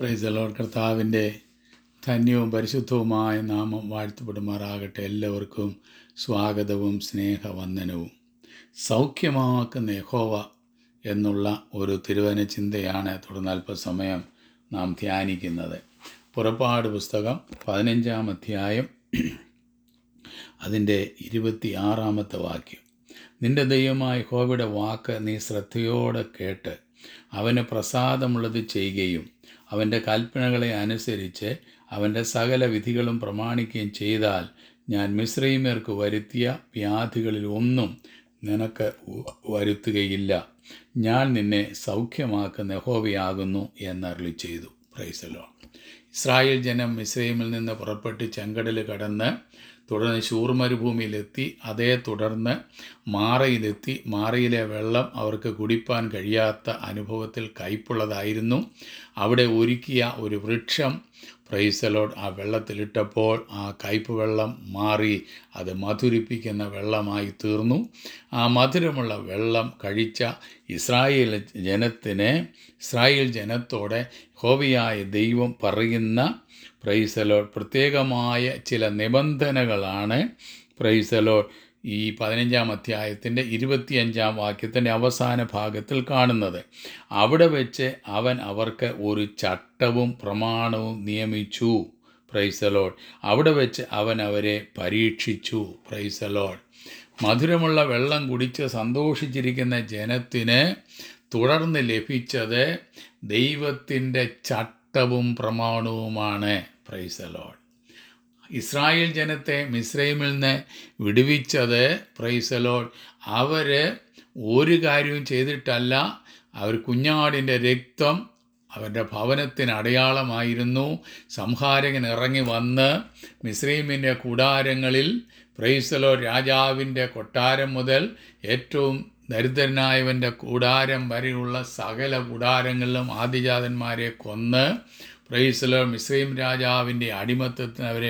പ്രൈസലോർ കർത്താവിൻ്റെ ധന്യവും പരിശുദ്ധവുമായ നാമം വാഴ്ത്തപ്പെടുമാറാകട്ടെ എല്ലാവർക്കും സ്വാഗതവും സ്നേഹവന്ദനവും സൗഖ്യമാക്കുന്ന യഹോവ എന്നുള്ള ഒരു തിരുവന ചിന്തയാണ് തുടർന്ന് അല്പസമയം നാം ധ്യാനിക്കുന്നത് പുറപ്പാട് പുസ്തകം പതിനഞ്ചാം അധ്യായം അതിൻ്റെ ഇരുപത്തി ആറാമത്തെ വാക്യം നിന്റെ ദൈവമായ യഹോവയുടെ വാക്ക് നീ ശ്രദ്ധയോടെ കേട്ട് അവന് പ്രസാദമുള്ളത് ചെയ്യുകയും അവൻ്റെ കൽപ്പനകളെ അനുസരിച്ച് അവൻ്റെ സകല വിധികളും പ്രമാണിക്കുകയും ചെയ്താൽ ഞാൻ മിശ്രൈമ്യർക്ക് വരുത്തിയ വ്യാധികളിൽ ഒന്നും നിനക്ക് വ- വരുത്തുകയില്ല ഞാൻ നിന്നെ സൗഖ്യമാക്കുന്ന യഹോവയാകുന്നു എന്നരുളി ചെയ്തു പ്രൈസലോ ഇസ്രായേൽ ജനം മിസ്രൈമിൽ നിന്ന് പുറപ്പെട്ട് ചെങ്കടൽ കടന്ന് തുടർന്ന് ശൂർ മരുഭൂമിയിലെത്തി അതേ തുടർന്ന് മാറയിലെത്തി മാറയിലെ വെള്ളം അവർക്ക് കുടിപ്പാൻ കഴിയാത്ത അനുഭവത്തിൽ കയ്പുള്ളതായിരുന്നു അവിടെ ഒരുക്കിയ ഒരു വൃക്ഷം പ്രൈസലോട് ആ വെള്ളത്തിലിട്ടപ്പോൾ ആ കയ്പ് വെള്ളം മാറി അത് മധുരിപ്പിക്കുന്ന വെള്ളമായി തീർന്നു ആ മധുരമുള്ള വെള്ളം കഴിച്ച ഇസ്രായേൽ ജനത്തിന് ഇസ്രായേൽ ജനത്തോടെ ഹോവിയായ ദൈവം പറയുന്ന പ്രൈസലോ പ്രത്യേകമായ ചില നിബന്ധനകളാണ് പ്രൈസലോ ഈ പതിനഞ്ചാം അധ്യായത്തിൻ്റെ ഇരുപത്തിയഞ്ചാം വാക്യത്തിൻ്റെ അവസാന ഭാഗത്തിൽ കാണുന്നത് അവിടെ വെച്ച് അവൻ അവർക്ക് ഒരു ചട്ടവും പ്രമാണവും നിയമിച്ചു പ്രൈസലോഡ് അവിടെ വെച്ച് അവൻ അവരെ പരീക്ഷിച്ചു പ്രൈസലോഡ് മധുരമുള്ള വെള്ളം കുടിച്ച് സന്തോഷിച്ചിരിക്കുന്ന ജനത്തിന് തുടർന്ന് ലഭിച്ചത് ദൈവത്തിൻ്റെ ചട്ടവും പ്രമാണവുമാണ് പ്രൈസലോഡ് ഇസ്രായേൽ ജനത്തെ മിസ്രൈമിൽ നിന്ന് വിടുവിച്ചത് പ്രൈസലോഡ് അവർ ഒരു കാര്യവും ചെയ്തിട്ടല്ല അവർ കുഞ്ഞാടിൻ്റെ രക്തം അവരുടെ ഭവനത്തിന് അടയാളമായിരുന്നു സംഹാരകൻ ഇറങ്ങി വന്ന് മിസ്രൈമിൻ്റെ കൂടാരങ്ങളിൽ പ്രൈസലോ രാജാവിൻ്റെ കൊട്ടാരം മുതൽ ഏറ്റവും ദരിദ്രനായവൻ്റെ കൂടാരം വരെയുള്ള സകല കൂടാരങ്ങളിലും ആദിജാതന്മാരെ കൊന്ന് പ്രൈസലോ മിസ്രൈം രാജാവിൻ്റെ അടിമത്തത്തിന് അവരെ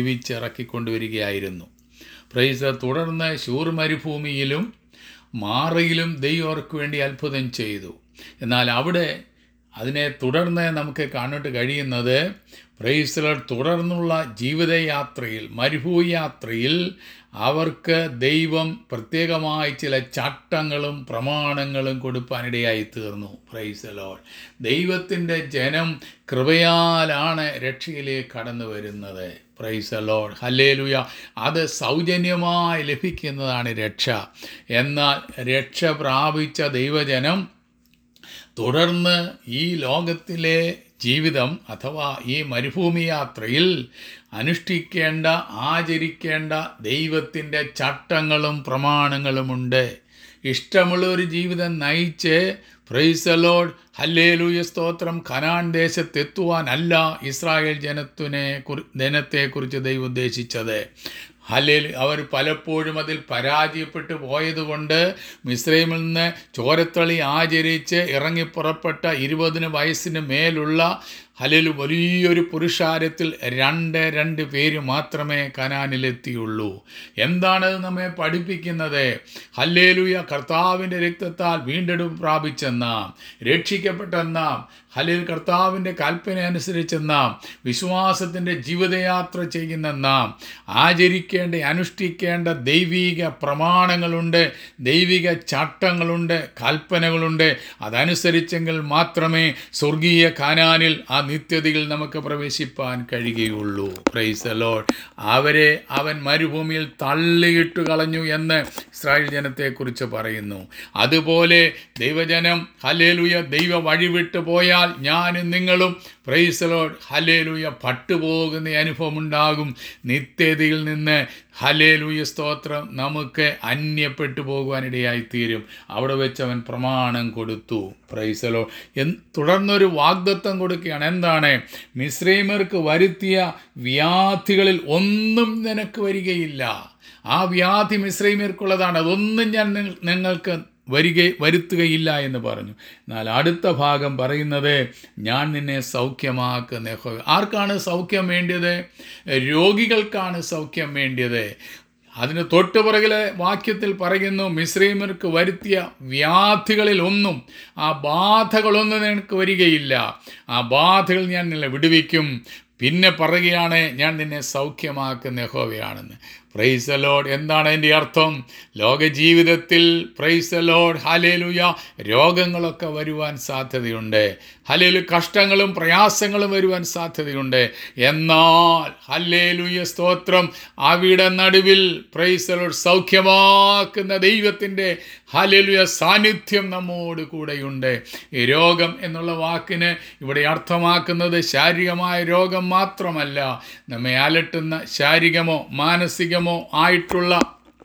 വിടുവിച്ചിറക്കിക്കൊണ്ടുവരികയായിരുന്നു പ്രൈസ തുടർന്ന് ശൂർ മരുഭൂമിയിലും മാറയിലും ദൈവം അവർക്ക് വേണ്ടി അത്ഭുതം ചെയ്തു എന്നാൽ അവിടെ അതിനെ തുടർന്ന് നമുക്ക് കാണാൻ കഴിയുന്നത് പ്രൈസലർ തുടർന്നുള്ള ജീവിതയാത്രയിൽ മരുഭൂയാത്രയിൽ അവർക്ക് ദൈവം പ്രത്യേകമായി ചില ചട്ടങ്ങളും പ്രമാണങ്ങളും കൊടുപ്പാനിടയായി തീർന്നു പ്രൈസലോൾ ദൈവത്തിൻ്റെ ജനം കൃപയാലാണ് രക്ഷയിലേക്ക് കടന്നു വരുന്നത് പ്രൈസലോൾ ഹല്ലേലുയ അത് സൗജന്യമായി ലഭിക്കുന്നതാണ് രക്ഷ എന്നാൽ രക്ഷ പ്രാപിച്ച ദൈവജനം തുടർന്ന് ഈ ലോകത്തിലെ ജീവിതം അഥവാ ഈ മരുഭൂമി യാത്രയിൽ അനുഷ്ഠിക്കേണ്ട ആചരിക്കേണ്ട ദൈവത്തിൻ്റെ ചട്ടങ്ങളും പ്രമാണങ്ങളുമുണ്ട് ഇഷ്ടമുള്ള ഒരു ജീവിതം നയിച്ച് പ്രൈസലോഡ് ഹല്ലേലൂയ സ്തോത്രം ഖനാൻ ദേശത്തെത്തുവാനല്ല ഇസ്രായേൽ ജനത്തിനെ കുറി ജനത്തെക്കുറിച്ച് ദൈവം ഉദ്ദേശിച്ചത് ഹലേൽ അവർ പലപ്പോഴും അതിൽ പരാജയപ്പെട്ടു പോയതുകൊണ്ട് മിസ്രൈമിൽ നിന്ന് ചോരത്തളി ആചരിച്ച് ഇറങ്ങിപ്പുറപ്പെട്ട ഇരുപതിന് വയസ്സിന് മേലുള്ള ഹലേൽ വലിയൊരു പുരുഷാരത്തിൽ രണ്ട് രണ്ട് പേര് മാത്രമേ കനാനിലെത്തിയുള്ളൂ എന്താണത് നമ്മെ പഠിപ്പിക്കുന്നത് ഹല്ലേലുയ കർത്താവിൻ്റെ രക്തത്താൽ വീണ്ടെടുപ്പ് പ്രാപിച്ചെന്ന രക്ഷിക്കപ്പെട്ടെന്ന ഹലേൽ കർത്താവിൻ്റെ കൽപ്പന അനുസരിച്ച് നാം വിശ്വാസത്തിൻ്റെ ജീവിതയാത്ര ചെയ്യുന്ന നാം ആചരിക്കേണ്ട അനുഷ്ഠിക്കേണ്ട ദൈവിക പ്രമാണങ്ങളുണ്ട് ദൈവിക ചട്ടങ്ങളുണ്ട് കൽപ്പനകളുണ്ട് അതനുസരിച്ചെങ്കിൽ മാത്രമേ സ്വർഗീയ കാനാനിൽ ആ നിത്യതയിൽ നമുക്ക് പ്രവേശിപ്പാൻ കഴിയുകയുള്ളൂ പ്രൈസ് ലോഡ് അവരെ അവൻ മരുഭൂമിയിൽ തള്ളിയിട്ട് കളഞ്ഞു എന്ന് ഇസ്രായേൽ ജനത്തെക്കുറിച്ച് പറയുന്നു അതുപോലെ ദൈവജനം ഹലേലുയ ദൈവ വഴിവിട്ട് പോയാൽ ഞാനും നിങ്ങളും പ്രൈസലോഡ് ഹലേലുയ പട്ടുപോകുന്ന അനുഭവം ഉണ്ടാകും നിത്യതയിൽ നിന്ന് ഹലേലുയ സ്തോത്രം നമുക്ക് അന്യപ്പെട്ടു പോകുവാനിടയായി തീരും അവിടെ വെച്ച് അവൻ പ്രമാണം കൊടുത്തു പ്രൈസലോ എൻ തുടർന്നൊരു വാഗ്ദത്വം കൊടുക്കുകയാണ് എന്താണ് മിശ്രൈമർക്ക് വരുത്തിയ വ്യാധികളിൽ ഒന്നും നിനക്ക് വരികയില്ല ആ വ്യാധി മിശ്രൈമർക്കുള്ളതാണ് അതൊന്നും ഞാൻ നിങ്ങ- നിങ്ങൾക്ക് വരിക വരുത്തുകയില്ല എന്ന് പറഞ്ഞു എന്നാൽ അടുത്ത ഭാഗം പറയുന്നത് ഞാൻ നിന്നെ സൗഖ്യമാക്കുന്ന യഹോവ ആർക്കാണ് സൗഖ്യം വേണ്ടിയത് രോഗികൾക്കാണ് സൗഖ്യം വേണ്ടിയത് അതിന് തൊട്ടുപുറകിലെ വാക്യത്തിൽ പറയുന്നു മിശ്രീമർക്ക് വരുത്തിയ വ്യാധികളിൽ ഒന്നും ആ ബാധകളൊന്നും നിനക്ക് വരികയില്ല ആ ബാധകൾ ഞാൻ നിന്നെ വിടുവിക്കും പിന്നെ പറയുകയാണ് ഞാൻ നിന്നെ സൗഖ്യമാക്കുന്ന യഹോവയാണെന്ന് പ്രൈസ് ലോഡ് എന്താണ് എൻ്റെ അർത്ഥം ലോക ജീവിതത്തിൽ പ്രൈസ് ലോഡ് ഹലേലുയ രോഗങ്ങളൊക്കെ വരുവാൻ സാധ്യതയുണ്ട് ഹലേലു കഷ്ടങ്ങളും പ്രയാസങ്ങളും വരുവാൻ സാധ്യതയുണ്ട് എന്നാൽ ഹല്ലേലുയ സ്തോത്രം അവിടെ നടുവിൽ പ്രൈസ് ലോഡ് സൗഖ്യമാക്കുന്ന ദൈവത്തിൻ്റെ ഹലേലുയ സാന്നിധ്യം നമ്മോട് കൂടെയുണ്ട് ഈ രോഗം എന്നുള്ള വാക്കിന് ഇവിടെ അർത്ഥമാക്കുന്നത് ശാരീരികമായ രോഗം മാത്രമല്ല നമ്മെ അലട്ടുന്ന ശാരീരികമോ മാനസികമോ ആയിട്ടുള്ള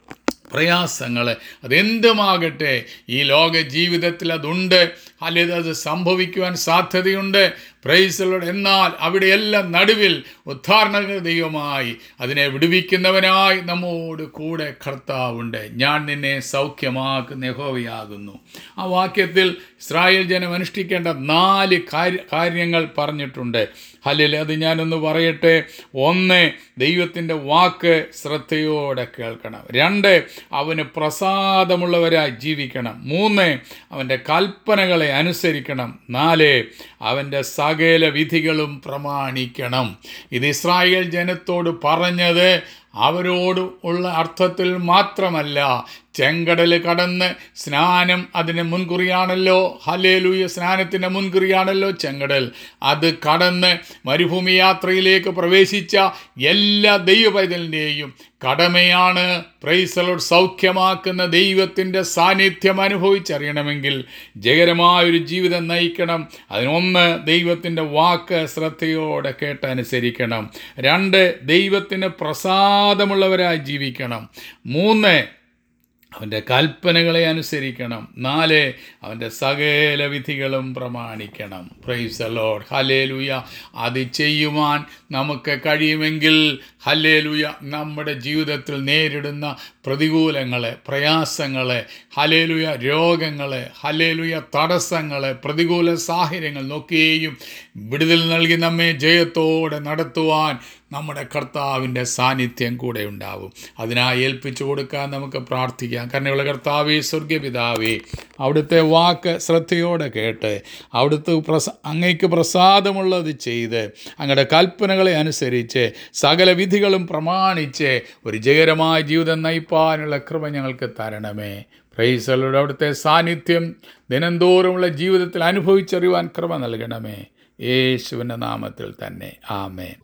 പ്രയാസങ്ങൾ അതെന്തുമാകട്ടെ ഈ ലോക ജീവിതത്തിൽ അതുണ്ട് അല്ലെങ്കിൽ അത് സംഭവിക്കുവാൻ സാധ്യതയുണ്ട് പ്രൈസലോട് എന്നാൽ അവിടെയെല്ലാം നടുവിൽ ഉദ്ധാരണ ദൈവമായി അതിനെ വിടുവിക്കുന്നവനായി നമ്മോട് കൂടെ കർത്താവുണ്ട് ഞാൻ നിന്നെ സൗഖ്യമാക്കുന്ന യഹോവയാകുന്നു ആ വാക്യത്തിൽ ഇസ്രായേൽ ജനം അനുഷ്ഠിക്കേണ്ട നാല് കാര്യ കാര്യങ്ങൾ പറഞ്ഞിട്ടുണ്ട് അല്ലെങ്കിൽ അത് ഞാനൊന്ന് പറയട്ടെ ഒന്ന് ദൈവത്തിൻ്റെ വാക്ക് ശ്രദ്ധയോടെ കേൾക്കണം രണ്ട് അവന് പ്രസാദമുള്ളവരായി ജീവിക്കണം മൂന്ന് അവൻ്റെ കൽപ്പനകളെ അനുസരിക്കണം നാല് അവൻ്റെ സകല വിധികളും പ്രമാണിക്കണം ഇത് ഇസ്രായേൽ ജനത്തോട് പറഞ്ഞത് അവരോട് ഉള്ള അർത്ഥത്തിൽ മാത്രമല്ല ചെങ്കടൽ കടന്ന് സ്നാനം അതിന് മുൻകുറിയാണല്ലോ ഹലേലൂയ സ്നാനത്തിൻ്റെ മുൻകുറിയാണല്ലോ ചെങ്കടൽ അത് കടന്ന് മരുഭൂമി യാത്രയിലേക്ക് പ്രവേശിച്ച എല്ലാ ദൈവപൈതലിൻ്റെയും കടമയാണ് പ്രൈസലോട് സൗഖ്യമാക്കുന്ന ദൈവത്തിൻ്റെ സാന്നിധ്യം അനുഭവിച്ചറിയണമെങ്കിൽ ജയകരമായൊരു ജീവിതം നയിക്കണം അതിനൊന്ന് ദൈവത്തിൻ്റെ വാക്ക് ശ്രദ്ധയോടെ കേട്ടനുസരിക്കണം രണ്ട് ദൈവത്തിന് പ്രസാദമുള്ളവരായി ജീവിക്കണം മൂന്ന് അവൻ്റെ കൽപ്പനകളെ അനുസരിക്കണം നാല് അവൻ്റെ സകല വിധികളും പ്രമാണിക്കണം പ്രൈസ് ലോഡ് ഹലേലുയ അത് ചെയ്യുവാൻ നമുക്ക് കഴിയുമെങ്കിൽ ഹലേലുയ നമ്മുടെ ജീവിതത്തിൽ നേരിടുന്ന പ്രതികൂലങ്ങളെ പ്രയാസങ്ങളെ ഹലേലുയ രോഗങ്ങളെ ഹലേലുയ തടസ്സങ്ങളെ പ്രതികൂല സാഹചര്യങ്ങൾ നോക്കുകയും വിടുതൽ നൽകി നമ്മെ ജയത്തോടെ നടത്തുവാൻ നമ്മുടെ കർത്താവിൻ്റെ സാന്നിധ്യം കൂടെ ഉണ്ടാവും അതിനായി ഏൽപ്പിച്ചു കൊടുക്കാൻ നമുക്ക് പ്രാർത്ഥിക്കാം കരുണയുള്ള കർത്താവേ സ്വർഗപിതാവേ അവിടുത്തെ വാക്ക് ശ്രദ്ധയോടെ കേട്ട് അവിടുത്തെ പ്രസ അങ്ങയ്ക്ക് പ്രസാദമുള്ളത് ചെയ്ത് അങ്ങയുടെ കൽപ്പനകളെ അനുസരിച്ച് സകല വിധികളും പ്രമാണിച്ച് ഒരു ജയകരമായ ജീവിതം നയിപ്പാനുള്ള കൃപ ഞങ്ങൾക്ക് തരണമേ പ്രൈസലോട് അവിടുത്തെ സാന്നിധ്യം ദിനംതോറുമുള്ള ജീവിതത്തിൽ അനുഭവിച്ചറിയുവാൻ കൃപ നൽകണമേ യേശുവിൻ്റെ നാമത്തിൽ തന്നെ ആമേൻ